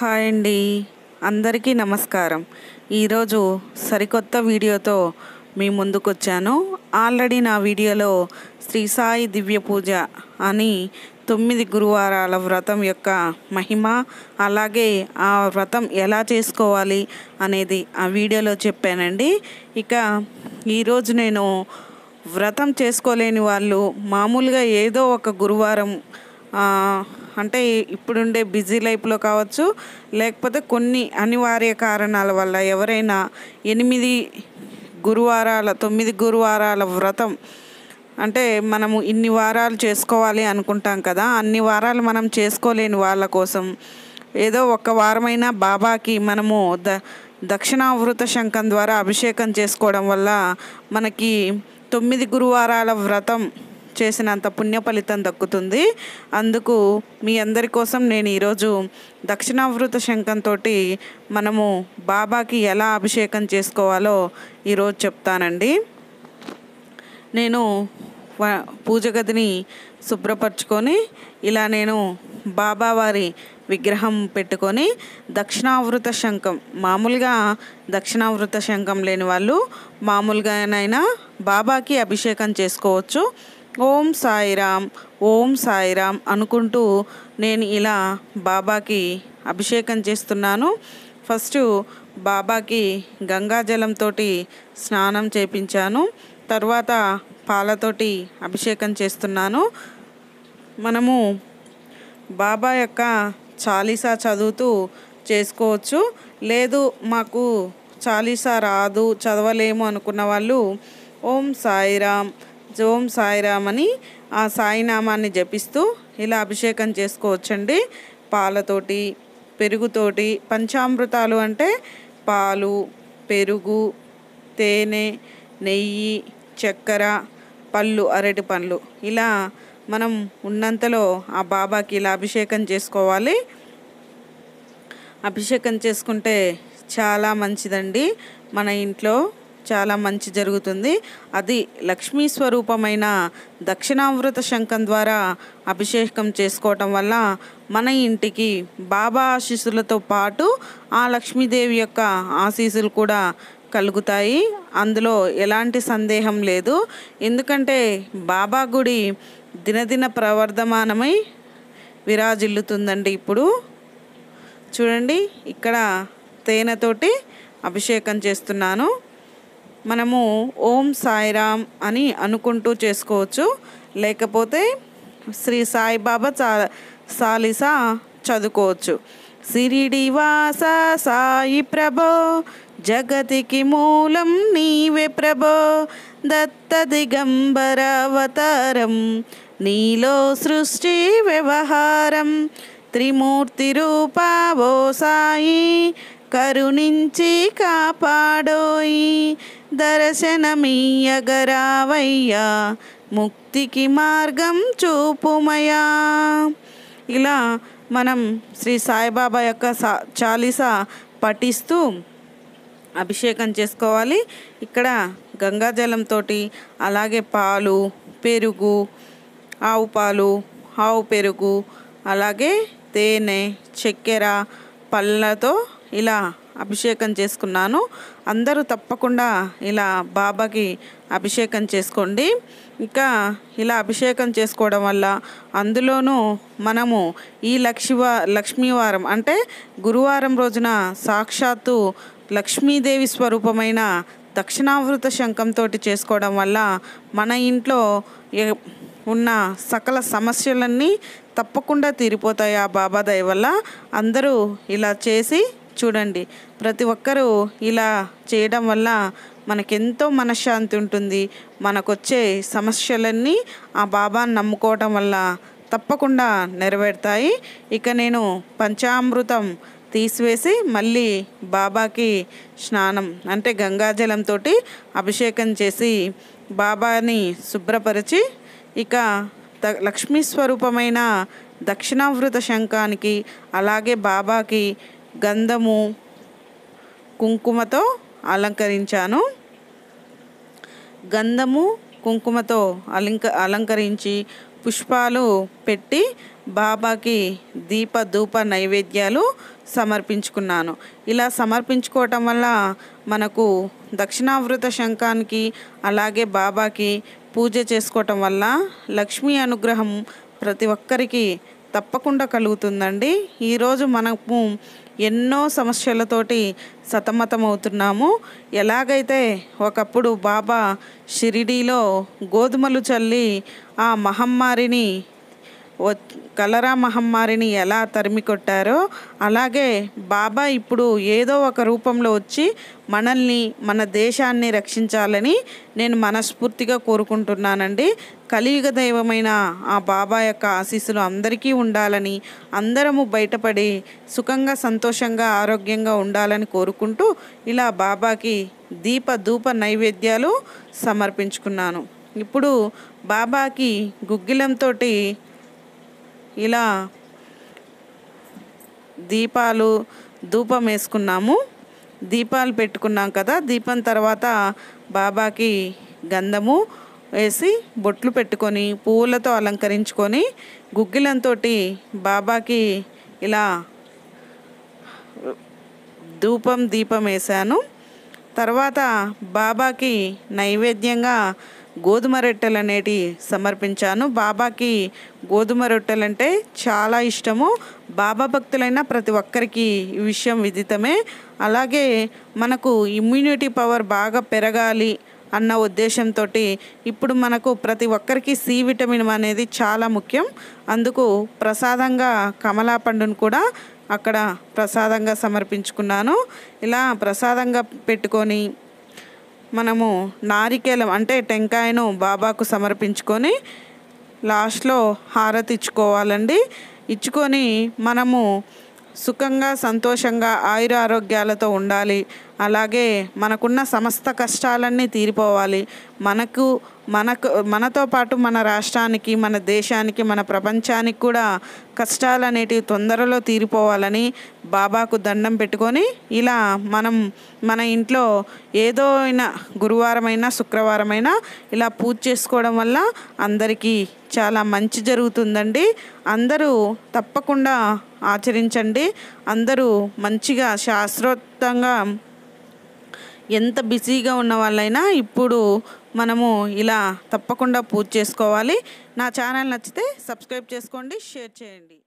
hi అండి అందరికీ నమస్కారం ఈరోజు సరికొత్త వీడియోతో మీ ముందుకు వచ్చాను ఆల్రెడీ నా వీడియోలో శ్రీ సాయి దివ్య పూజ అని తొమ్మిది గురువారాల వ్రతం యొక్క మహిమ అలాగే ఆ వ్రతం ఎలా చేసుకోవాలి అనేది ఆ వీడియోలో చెప్పానండి ఇక ఈరోజు నేను వ్రతం చేసుకోలేని వాళ్ళు మామూలుగా ఏదో ఒక గురువారం ఆ, అంటే ఇప్పుడుండే బిజీ లైఫ్లో కావచ్చు లేకపోతే కొన్ని అనివార్య కారణాల వల్ల ఎవరైనా ఎనిమిది గురువారాల తొమ్మిది గురువారాల వ్రతం అంటే మనము ఇన్ని వారాలు చేసుకోవాలి అనుకుంటాం కదా అన్ని వారాలు మనం చేసుకోలేని వాళ్ళ కోసం ఏదో ఒక వారమైనా బాబాకి మనము ద దక్షిణావృత శంఖం ద్వారా అభిషేకం చేసుకోవడం వల్ల మనకి తొమ్మిది గురువారాల వ్రతం చేసినంత పుణ్య ఫలితం దక్కుతుంది అందుకు మీ అందరి కోసం నేను ఈరోజు దక్షిణావృత శంఖంతో మనము బాబాకి ఎలా అభిషేకం చేసుకోవాలో ఈరోజు చెప్తానండి నేను వ- పూజ గదిని శుభ్రపరచుకొని ఇలా నేను బాబావారి విగ్రహం పెట్టుకొని దక్షిణావృత శంఖం మామూలుగా దక్షిణావృత శంఖం లేని వాళ్ళు మామూలుగానైనా బాబాకి అభిషేకం చేసుకోవచ్చు ఓం సాయిరామ్ ఓం సాయిరామ్ అనుకుంటూ నేను ఇలా బాబాకి అభిషేకం చేస్తున్నాను ఫస్ట్ బాబాకి గంగాజలంతో స్నానం చేపించాను తర్వాత పాలతోటి అభిషేకం చేస్తున్నాను మనము బాబా యొక్క చాలీసా చదువుతూ చేసుకోవచ్చు లేదు మాకు చాలీసా రాదు చదవలేము అనుకున్న వాళ్ళు ఓం సాయిరామ్ ఓం సాయిరామ్ అని ఆ సాయినామాన్ని జపిస్తూ ఇలా అభిషేకం చేసుకోవచ్చండి పాలతోటి పెరుగుతోటి పంచామృతాలు అంటే పాలు పెరుగు తేనె నెయ్యి చక్కెర పళ్ళు అరటి పండ్లు ఇలా మనం ఉన్నంతలో ఆ బాబాకి ఇలా అభిషేకం చేసుకోవాలి అభిషేకం చేసుకుంటే చాలా మంచిదండి మన ఇంట్లో చాలా మంచి జరుగుతుంది అది లక్ష్మీ స్వరూపమైన దక్షిణావృత శంఖం ద్వారా అభిషేకం చేసుకోవటం వల్ల మన ఇంటికి బాబా ఆశీస్సులతో పాటు ఆ లక్ష్మీదేవి యొక్క ఆశీస్సులు కూడా కలుగుతాయి అందులో ఎలాంటి సందేహం లేదు ఎందుకంటే బాబా గుడి దినదిన ప్రవర్ధమానమై విరాజిల్లుతుందండి ఇప్పుడు చూడండి ఇక్కడ తేనెతోటి అభిషేకం చేస్తున్నాను మనము ఓం సాయిరామ్ అని అనుకుంటూ చేసుకోవచ్చు లేకపోతే శ్రీ సాయిబాబా చా సాలిసా చదువుకోవచ్చు సిరిడి వాస సాయి ప్రభో జగతికి మూలం నీవే ప్రభో దత్త దిగంబర అవతారం నీలో సృష్టి వ్యవహారం త్రిమూర్తి రూపావో సాయి కరుణించి కాపాడోయి దర్శనమీయగరావయ్యా ముక్తికి మార్గం చూపుమయా ఇలా మనం శ్రీ సాయిబాబా యొక్క సా చాలీసా పఠిస్తూ అభిషేకం చేసుకోవాలి ఇక్కడ గంగాజలంతో అలాగే పాలు పెరుగు ఆవు పాలు ఆవు పెరుగు అలాగే తేనె చక్కెర పళ్ళతో ఇలా అభిషేకం చేసుకున్నాను అందరూ తప్పకుండా ఇలా బాబాకి అభిషేకం చేసుకోండి ఇంకా ఇలా అభిషేకం చేసుకోవడం వల్ల అందులోనూ మనము ఈ లక్ష్మీవా లక్ష్మీవారం అంటే గురువారం రోజున సాక్షాత్తు లక్ష్మీదేవి స్వరూపమైన దక్షిణావృత శంఖంతో చేసుకోవడం వల్ల మన ఇంట్లో ఏ- ఉన్న సకల సమస్యలన్నీ తప్పకుండా తీరిపోతాయి ఆ బాబా దయ వల్ల అందరూ ఇలా చేసి చూడండి ప్రతి ఒక్కరూ ఇలా చేయడం వల్ల మనకెంతో మనశ్శాంతి ఉంటుంది మనకొచ్చే సమస్యలన్నీ ఆ బాబాని నమ్ముకోవటం వల్ల తప్పకుండా నెరవేరుతాయి ఇక నేను పంచామృతం తీసివేసి మళ్ళీ బాబాకి స్నానం అంటే గంగాజలంతో అభిషేకం చేసి బాబాని శుభ్రపరిచి ఇక ద లక్ష్మీ స్వరూపమైన దక్షిణావృత శంఖానికి అలాగే బాబాకి గంధము కుంకుమతో అలంకరించాను గంధము కుంకుమతో అలంక అలంకరించి పుష్పాలు పెట్టి బాబాకి దీప ధూప నైవేద్యాలు సమర్పించుకున్నాను ఇలా సమర్పించుకోవటం వల్ల మనకు దక్షిణావృత శంఖానికి అలాగే బాబాకి పూజ చేసుకోవటం వల్ల లక్ష్మీ అనుగ్రహం ప్రతి ఒక్కరికి తప్పకుండా కలుగుతుందండి ఈరోజు మనము ఎన్నో సమస్యలతోటి సతమతమవుతున్నాము ఎలాగైతే ఒకప్పుడు బాబా షిరిడీలో గోధుమలు చల్లి ఆ మహమ్మారిని వ కలరా మహమ్మారిని ఎలా తరిమి కొట్టారో అలాగే బాబా ఇప్పుడు ఏదో ఒక రూపంలో వచ్చి మనల్ని మన దేశాన్ని రక్షించాలని నేను మనస్ఫూర్తిగా కోరుకుంటున్నానండి కలియుగ దైవమైన ఆ బాబా యొక్క ఆశీస్సులు అందరికీ ఉండాలని అందరము బయటపడి సుఖంగా సంతోషంగా ఆరోగ్యంగా ఉండాలని కోరుకుంటూ ఇలా బాబాకి దీప ధూప నైవేద్యాలు సమర్పించుకున్నాను ఇప్పుడు బాబాకి గుగ్గిలంతో ఇలా దీపాలు ధూపం వేసుకున్నాము దీపాలు పెట్టుకున్నాం కదా దీపం తర్వాత బాబాకి గంధము వేసి బొట్లు పెట్టుకొని పువ్వులతో అలంకరించుకొని గుగ్గిలంతో బాబాకి ఇలా ధూపం దీపం వేశాను తర్వాత బాబాకి నైవేద్యంగా గోధుమ రొట్టెలు అనేటి సమర్పించాను బాబాకి గోధుమ రొట్టెలు అంటే చాలా ఇష్టము బాబా భక్తులైన ప్రతి ఒక్కరికి ఈ విషయం విదితమే అలాగే మనకు ఇమ్యూనిటీ పవర్ బాగా పెరగాలి అన్న ఉద్దేశంతో ఇప్పుడు మనకు ప్రతి ఒక్కరికి సి విటమిన్ అనేది చాలా ముఖ్యం అందుకు ప్రసాదంగా కమలా పండును కూడా అక్కడ ప్రసాదంగా సమర్పించుకున్నాను ఇలా ప్రసాదంగా పెట్టుకొని మనము నారికేలం అంటే టెంకాయను బాబాకు సమర్పించుకొని లాస్ట్లో హారతి ఇచ్చుకోవాలండి ఇచ్చుకొని మనము సుఖంగా సంతోషంగా ఆయుర ఆరోగ్యాలతో ఉండాలి అలాగే మనకున్న సమస్త కష్టాలన్నీ తీరిపోవాలి మనకు మనకు మనతో పాటు మన రాష్ట్రానికి మన దేశానికి మన ప్రపంచానికి కూడా కష్టాలు అనేటివి తొందరలో తీరిపోవాలని బాబాకు దండం పెట్టుకొని ఇలా మనం మన ఇంట్లో ఏదో అయినా గురువారమైనా శుక్రవారమైనా ఇలా పూజ చేసుకోవడం వల్ల అందరికీ చాలా మంచి జరుగుతుందండి అందరూ తప్పకుండా ఆచరించండి అందరూ మంచిగా శాస్త్రోక్తంగా ఎంత బిజీగా ఉన్న వాళ్ళైనా ఇప్పుడు మనము ఇలా తప్పకుండా పూజ చేసుకోవాలి నా ఛానల్ నచ్చితే సబ్స్క్రైబ్ చేసుకోండి షేర్ చేయండి